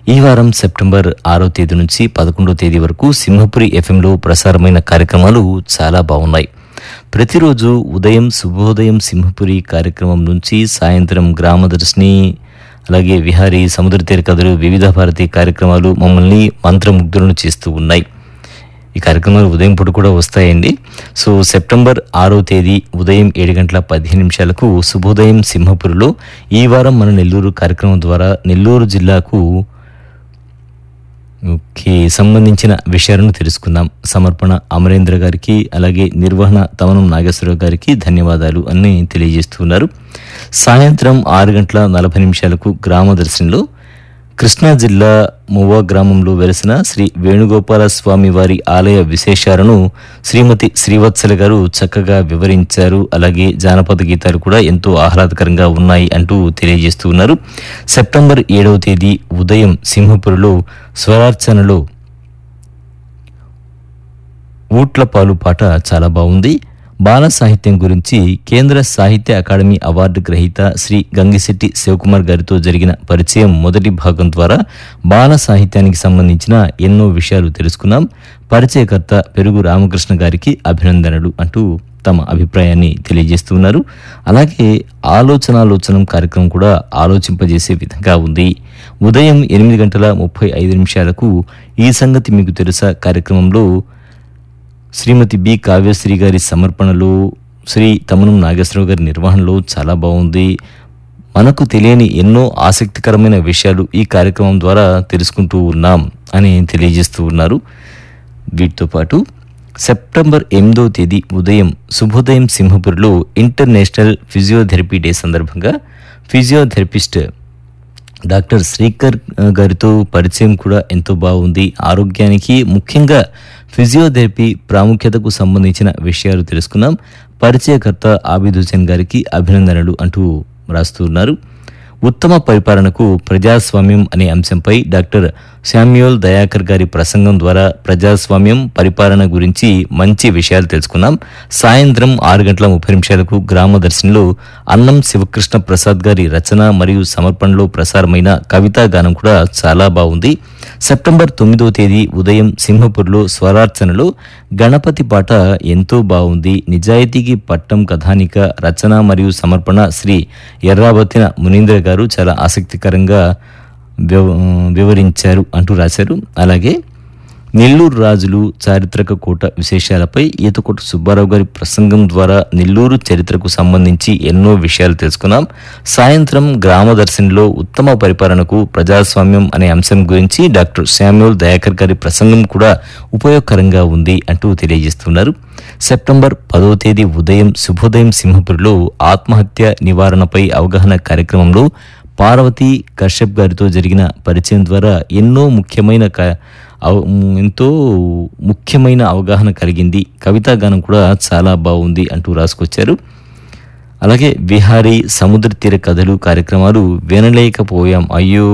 ఈ వారం సెప్టెంబర్ ఆరో తేదీ నుంచి పదకొండో తేదీ వరకు సింహపురి ఎఫ్ఎంలో ప్రసారమైన కార్యక్రమాలు చాలా బాగున్నాయి ప్రతిరోజు ఉదయం శుభోదయం సింహపురి కార్యక్రమం నుంచి సాయంత్రం గ్రామదర్శిని అలాగే విహారీ సముద్ర తీర కథలు వివిధ భారతి కార్యక్రమాలు మమ్మల్ని మంత్రముగ్ధులను చేస్తూ ఉన్నాయి ఈ కార్యక్రమాలు ఉదయం పూట కూడా వస్తాయండి సో సెప్టెంబర్ ఆరో తేదీ ఉదయం ఏడు గంటల పదిహేను నిమిషాలకు శుభోదయం సింహపురిలో ఈ వారం మన నెల్లూరు కార్యక్రమం ద్వారా నెల్లూరు జిల్లాకు కి సంబంధించిన విషయాలను తెలుసుకుందాం సమర్పణ అమరేంద్ర గారికి అలాగే నిర్వహణ తమనం నాగేశ్వరరావు గారికి ధన్యవాదాలు అని తెలియజేస్తున్నారు సాయంత్రం ఆరు గంటల నలభై నిమిషాలకు గ్రామ దర్శనంలో కృష్ణా జిల్లా మువ్వ గ్రామంలో వెలిసిన శ్రీ వేణుగోపాల స్వామి వారి ఆలయ విశేషాలను శ్రీమతి శ్రీవత్సల గారు చక్కగా వివరించారు అలాగే జానపద గీతాలు కూడా ఎంతో ఆహ్లాదకరంగా ఉన్నాయి అంటూ తెలియజేస్తూ ఉన్నారు సెప్టెంబర్ ఏడవ తేదీ ఉదయం సింహపురిలో స్వరార్చనలో ఊట్లపాలు పాట చాలా బాగుంది బాల సాహిత్యం గురించి కేంద్ర సాహిత్య అకాడమీ అవార్డు గ్రహీత శ్రీ గంగిశెట్టి శివకుమార్ గారితో జరిగిన పరిచయం మొదటి భాగం ద్వారా బాల సాహిత్యానికి సంబంధించిన ఎన్నో విషయాలు తెలుసుకున్నాం పరిచయకర్త పెరుగు రామకృష్ణ గారికి అభినందనలు అంటూ తమ అభిప్రాయాన్ని తెలియజేస్తున్నారు అలాగే ఆలోచనాలోచనం కార్యక్రమం కూడా ఆలోచింపజేసే విధంగా ఉంది ఉదయం ఎనిమిది గంటల ముప్పై ఐదు నిమిషాలకు ఈ సంగతి మీకు తెలుసా కార్యక్రమంలో శ్రీమతి బి కావ్యశ్రీ గారి సమర్పణలో శ్రీ తమనం నాగేశ్వరరావు గారి నిర్వహణలో చాలా బాగుంది మనకు తెలియని ఎన్నో ఆసక్తికరమైన విషయాలు ఈ కార్యక్రమం ద్వారా తెలుసుకుంటూ ఉన్నాం అని తెలియజేస్తూ ఉన్నారు వీటితో పాటు సెప్టెంబర్ ఎనిమిదో తేదీ ఉదయం శుభోదయం సింహపురిలో ఇంటర్నేషనల్ ఫిజియోథెరపీ డే సందర్భంగా ఫిజియోథెరపిస్ట్ డాక్టర్ శ్రీకర్ ఆ, గారితో పరిచయం కూడా ఎంతో బాగుంది ఆరోగ్యానికి ముఖ్యంగా ఫిజియోథెరపీ ప్రాముఖ్యతకు సంబంధించిన విషయాలు తెలుసుకున్నాం పరిచయకర్త ఆబిద్ హుసేన్ గారికి అభినందనలు అంటూ రాస్తున్నారు ఉత్తమ పరిపాలనకు ప్రజాస్వామ్యం అనే అంశంపై డాక్టర్ శామ్యూల్ దయాకర్ గారి ప్రసంగం ద్వారా ప్రజాస్వామ్యం పరిపాలన గురించి మంచి విషయాలు తెలుసుకున్నాం సాయంత్రం ఆరు గంటల ముప్పై నిమిషాలకు గ్రామ దర్శనంలో అన్నం శివకృష్ణ ప్రసాద్ గారి రచన మరియు సమర్పణలో ప్రసారమైన కవితా గానం కూడా చాలా బాగుంది సెప్టెంబర్ తొమ్మిదవ తేదీ ఉదయం సింహపూర్లో స్వరార్చనలో గణపతి పాట ఎంతో బాగుంది నిజాయితీకి పట్టం కథానిక రచన మరియు సమర్పణ శ్రీ ఎర్రాబత్తిన మునీంద్ర గారు చాలా ఆసక్తికరంగా వివ- వివరించారు అంటూ రాశారు అలాగే నెల్లూరు రాజులు చారిత్రక కోట విశేషాలపై ఈతకోట సుబ్బారావు గారి ప్రసంగం ద్వారా నెల్లూరు చరిత్రకు సంబంధించి ఎన్నో విషయాలు తెలుసుకున్నాం సాయంత్రం గ్రామ దర్శనంలో ఉత్తమ పరిపాలనకు ప్రజాస్వామ్యం అనే అంశం గురించి డాక్టర్ శామ్యూల్ దయాకర్ గారి ప్రసంగం కూడా ఉపయోగకరంగా ఉంది అంటూ తెలియజేస్తున్నారు సెప్టెంబర్ పదో తేదీ ఉదయం శుభోదయం సింహపురిలో ఆత్మహత్య నివారణపై అవగాహన కార్యక్రమంలో పార్వతి కశ్యప్ గారితో జరిగిన పరిచయం ద్వారా ఎన్నో ముఖ్యమైన క- అవ- మ్, ఎంతో ముఖ్యమైన అవగాహన కలిగింది కవితా గానం కూడా చాలా బాగుంది అంటూ రాసుకొచ్చారు అలాగే విహారీ సముద్ర తీర కథలు కార్యక్రమాలు వినలేకపోయాం అయ్యో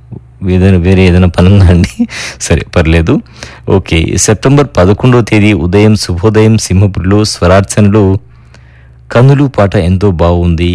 ఏదైనా వేరే ఏదైనా పని ఉందా అండి సరే పర్లేదు ఓకే సెప్టెంబర్ పదకొండవ తేదీ ఉదయం శుభోదయం సింహపురిలో స్వరార్చనలో కనులు పాట ఎంతో బాగుంది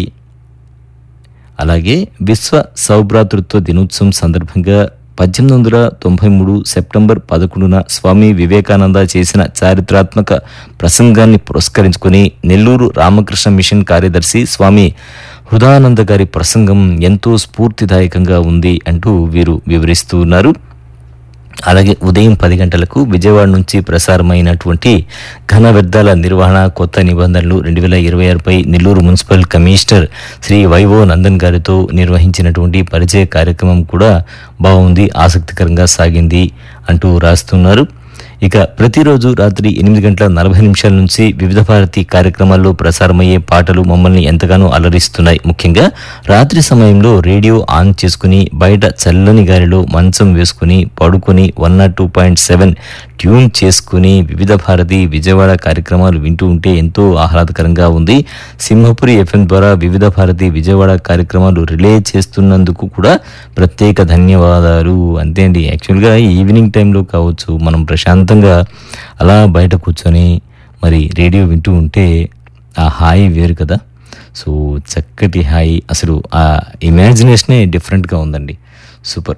అలాగే విశ్వ సౌభ్రాతృత్వ దినోత్సవం సందర్భంగా పద్దెనిమిది వందల తొంభై మూడు సెప్టెంబర్ పదకొండున స్వామి వివేకానంద చేసిన చారిత్రాత్మక ప్రసంగాన్ని పురస్కరించుకొని నెల్లూరు రామకృష్ణ మిషన్ కార్యదర్శి స్వామి హృదానంద గారి ప్రసంగం ఎంతో స్ఫూర్తిదాయకంగా ఉంది అంటూ వీరు వివరిస్తూ ఉన్నారు అలాగే ఉదయం పది గంటలకు విజయవాడ నుంచి ప్రసారమైనటువంటి ఘన వ్యర్థాల నిర్వహణ కొత్త నిబంధనలు రెండు వేల ఇరవై ఆరుపై Nellore municipal commissioner Shri YO Nandan గారితో నిర్వహించినటువంటి పరిచయ కార్యక్రమం కూడా బాగుంది ఆసక్తికరంగా సాగింది అంటూ రాస్తున్నారు ఇక ప్రతిరోజు రాత్రి ఎనిమిది గంటల నలభై నిమిషాల నుంచి వివిధ భారతి కార్యక్రమాల్లో ప్రసారమయ్యే పాటలు మమ్మల్ని ఎంతగానో అలరిస్తున్నాయి ముఖ్యంగా రాత్రి సమయంలో రేడియో ఆన్ చేసుకుని బయట చల్లని గాలిలో మంచం వేసుకుని పడుకొని one nought two point seven tune చేసుకుని వివిధ భారతి విజయవాడ కార్యక్రమాలు వింటూ ఉంటే ఎంతో ఆహ్లాదకరంగా ఉంది సింహపురి ఎఫ్ఎం ద్వారా వివిధ భారతి విజయవాడ కార్యక్రమాలు రిలే చేస్తున్నందుకు కూడా ప్రత్యేక ధన్యవాదాలు అంతే అండి యాక్చువల్గా ఈవినింగ్ టైంలో కావచ్చు మనం ప్రశాంతంగా అలా బయట కూర్చొని మరి రేడియో వింటూ ఉంటే ఆ హాయి వేరు కదా సో చక్కటి హాయి అసలు ఆ ఇమాజినేషనే డిఫరెంట్గా ఉందండి సూపర్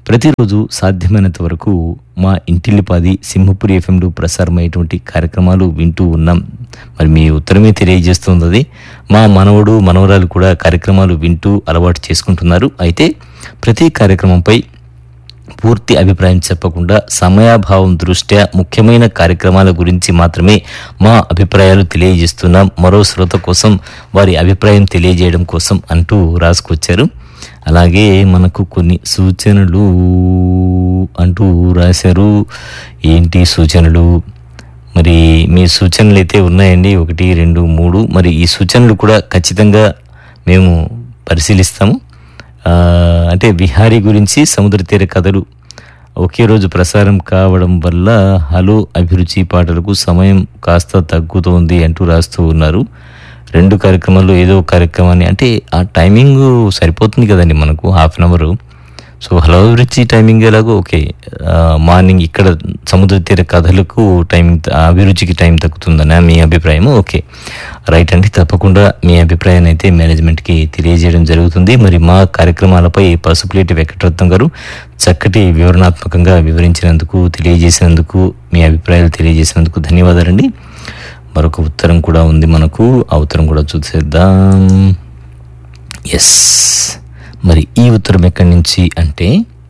ప్రతిరోజు సాధ్యమైనంత వరకు మా ఇంటిల్లిపాది సింహపురి ఎఫ్ఎంలో ప్రసారమయ్యేటువంటి కార్యక్రమాలు వింటూ ఉన్నాం మరి మీ ఉత్తరమే తెలియజేస్తుంది అది మా మనవడు మనవరాలు కూడా కార్యక్రమాలు వింటూ అలవాటు చేసుకుంటున్నారు అయితే ప్రతి కార్యక్రమంపై పూర్తి అభిప్రాయం చెప్పకుండా సమయాభావం దృష్ట్యా ముఖ్యమైన కార్యక్రమాల గురించి మాత్రమే మా అభిప్రాయాలు తెలియజేస్తున్నాం మరో శ్రోత కోసం వారి అభిప్రాయం తెలియజేయడం కోసం అంటూ రాసుకొచ్చారు అలాగే మనకు కొన్ని సూచనలు అంటూ రాశారు ఏంటి సూచనలు మరి మీ సూచనలు అయితే ఉన్నాయండి ఒకటి రెండు మూడు మరి ఈ సూచనలు కూడా ఖచ్చితంగా మేము పరిశీలిస్తాము ఆ, అంటే విహారీ గురించి సముద్ర తీర కథలు ఒకే రోజు ప్రసారం కావడం వల్ల హలో అభిరుచి పాటలకు సమయం కాస్త తగ్గుతోంది అంటూ రాస్తూ ఉన్నారు రెండు కార్యక్రమాల్లో ఏదో ఒక కార్యక్రమాన్ని అంటే ఆ టైమింగ్ సరిపోతుంది కదండి మనకు half an hour so hello అభిరుచి టైమింగ్ ఎలాగో ఓకే ఆ, మార్నింగ్ ఇక్కడ సముద్ర తీర కథలకు టైం అభిరుచికి టైం తగ్గుతుందనా మీ అభిప్రాయం ఓకే రైట్ అండి తప్పకుండా మీ అభిప్రాయాన్ని అయితే మేనేజ్మెంట్కి తెలియజేయడం జరుగుతుంది మరి మా కార్యక్రమాలపై పసుపులేటి వెంకటరత్నం గారు చక్కటి వివరణాత్మకంగా వివరించినందుకు తెలియజేసినందుకు మీ అభిప్రాయాలు తెలియజేసినందుకు ధన్యవాదాలండి మరొక ఉత్తరం కూడా ఉంది మనకు ఆ ఉత్తరం కూడా చూసేద్దాం ఎస్ మరి ఈ ఉత్తరం ఎక్కడి నుంచి అంటే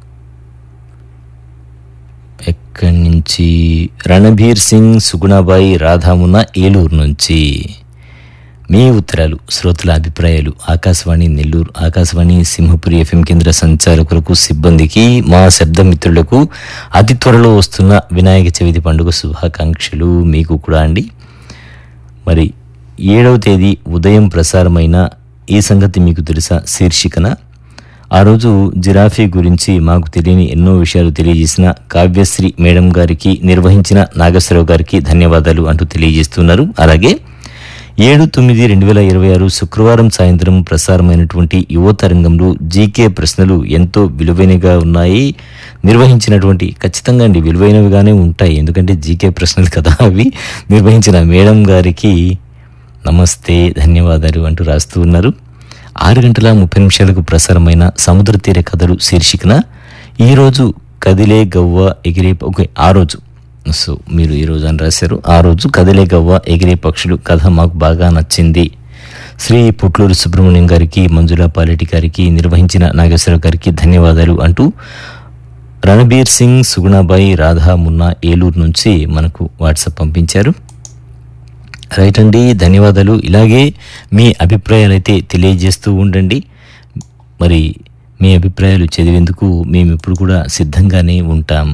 ఎక్కడి నుంచి రణబీర్ సింగ్ సుగుణాబాయి రాధామున ఏలూరు నుంచి మీ ఉత్తరాలు శ్రోతల అభిప్రాయాలు ఆకాశవాణి నెల్లూరు ఆకాశవాణి సింహపురి ఎఫ్ఎం కేంద్ర సంచాలకులకు సిబ్బందికి మా శబ్ద మిత్రులకు అతి త్వరలో వస్తున్న వినాయక చవితి పండుగ శుభాకాంక్షలు మీకు కూడా అండి మరి ఏడవ తేదీ ఉదయం ప్రసారమైన ఈ సంగతి మీకు తెలుసా శీర్షికన ఆ రోజు జిరాఫీ గురించి మాకు తెలియని ఎన్నో విషయాలు తెలియజేసిన కావ్యశ్రీ మేడం గారికి నిర్వహించిన నాగేశ్వరరావు గారికి ధన్యవాదాలు అంటూ తెలియజేస్తున్నారు అలాగే ఏడు తొమ్మిది రెండు వేల ఇరవై ఆరు శుక్రవారం సాయంత్రం ప్రసారమైనటువంటి యువ తరంగంలో జీకే ప్రశ్నలు ఎంతో విలువైనగా ఉన్నాయి నిర్వహించినటువంటి ఖచ్చితంగా అండి విలువైనవిగానే ఉంటాయి ఎందుకంటే జీకే ప్రశ్నలు కదా అవి నిర్వహించిన మేడం గారికి నమస్తే ధన్యవాదాలు అంటూ రాస్తూ ఉన్నారు ఆరు గంటల ముప్పై నిమిషాలకు ప్రసారమైన సముద్ర తీర కథలు శీర్షికన ఈరోజు కదిలే గవ్వ ఎగిరే ఓకే ఆ రోజు సో మీరు ఈ రోజు అని రాశారు ఆ రోజు కదిలే గవ్వ ఎగిరే పక్షులు కథ మాకు బాగా నచ్చింది శ్రీ పుట్లూరు సుబ్రహ్మణ్యం గారికి మంజులా పాలెటి గారికి నిర్వహించిన నాగేశ్వరరావు గారికి ధన్యవాదాలు అంటూ రణబీర్ సింగ్ సుగుణాబాయి రాధా మున్నా ఏలూరు నుంచి మనకు వాట్సాప్ పంపించారు రైట్ అండి ధన్యవాదాలు ఇలాగే మీ అభిప్రాయాలు అయితే తెలియజేస్తూ ఉండండి మరి మీ అభిప్రాయాలు చదివేందుకు మేము ఇప్పుడు కూడా సిద్ధంగానే ఉంటాం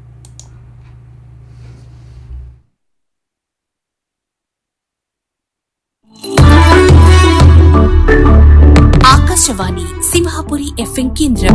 ఆకాశవాణి సింహాపురి ఎఫ్ఎం కేంద్రం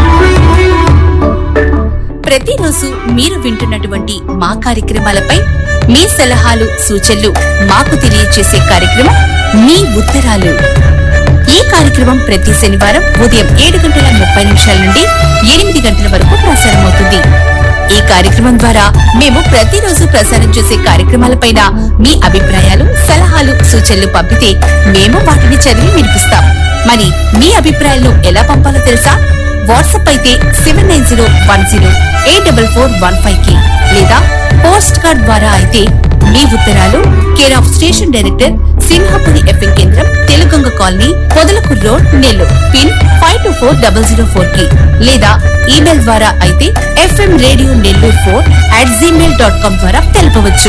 ప్రతిరోజు మీరు వింటున్నటువంటి మా కార్యక్రమాలపై మీ సలహాలు సూచనలు మాకు తెలియజేసే కార్యక్రమం మీ ఉత్తరాలు ఈ కార్యక్రమం ప్రతి శనివారం ఉదయం ఏడు గంటల ముప్పై నిమిషాల నుండి ఎనిమిది గంటల వరకు ప్రసారమవుతుంది ఈ కార్యక్రమం ద్వారా మేము ప్రతిరోజు ప్రసారం చేసే కార్యక్రమాలపైన మీ అభిప్రాయాలు సలహాలు సూచనలు పంపితే మేము వాటిని చదివి వినిపిస్తాం మరి మీ అభిప్రాయాలను ఎలా పంపాలో తెలుసా వాట్సాప్ అయితే seven nine zero one zero eight double four one five కి లేదా పోస్ట్ కార్డ్ ద్వారా అయితే మీ ఉత్తరాలు care of station director Simhapuri FM కేంద్రం Teluguganga colony Podalakuru road Nellore pin five two four double zero four కి లేదా ఈమెయిల్ ద్వారా అయితే FM radio Nellore four at Gmail dot com ద్వారా తెలపవచ్చు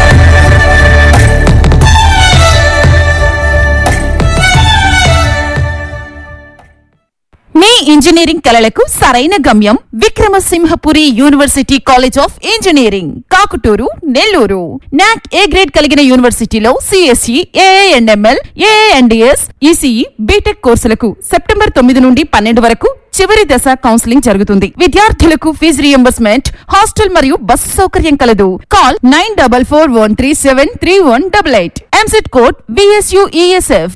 మీ ఇంజనీరింగ్ కలలకు సరైన గమ్యం Vikramasimhapuri university college of engineering Kakutur Nellore NAAC A grade కలిగిన యూనివర్సిటీలో CSE AIML AIDS ECE BTech కోర్సులకు సెప్టెంబర్ తొమ్మిది నుండి పన్నెండు వరకు చివరి దశ కౌన్సిలింగ్ జరుగుతుంది విద్యార్థులకు ఫీజు రియంబర్స్మెంట్ హాస్టల్ మరియు బస్సు సౌకర్యం కలదు call nine double four one three seven three one double eight EAMCET code BSUESF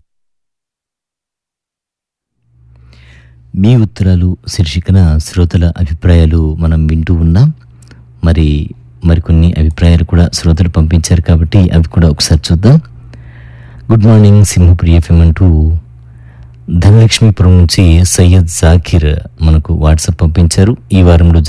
మీ ఉత్తరాలు శీర్షికన శ్రోతల అభిప్రాయాలు మనం వింటూ ఉన్నాం మరి మరికొన్ని అభిప్రాయాలు కూడా శ్రోతలు పంపించారు కాబట్టి అవి కూడా ఒకసారి చూద్దాం గుడ్ మార్నింగ్ సింహపురి ఎఫ్ఎం అంటూ ధనలక్ష్మీపురం నుంచి సయ్యద్ జాకిర్ మనకు వాట్సాప్ పంపించారు ఈ వారంలో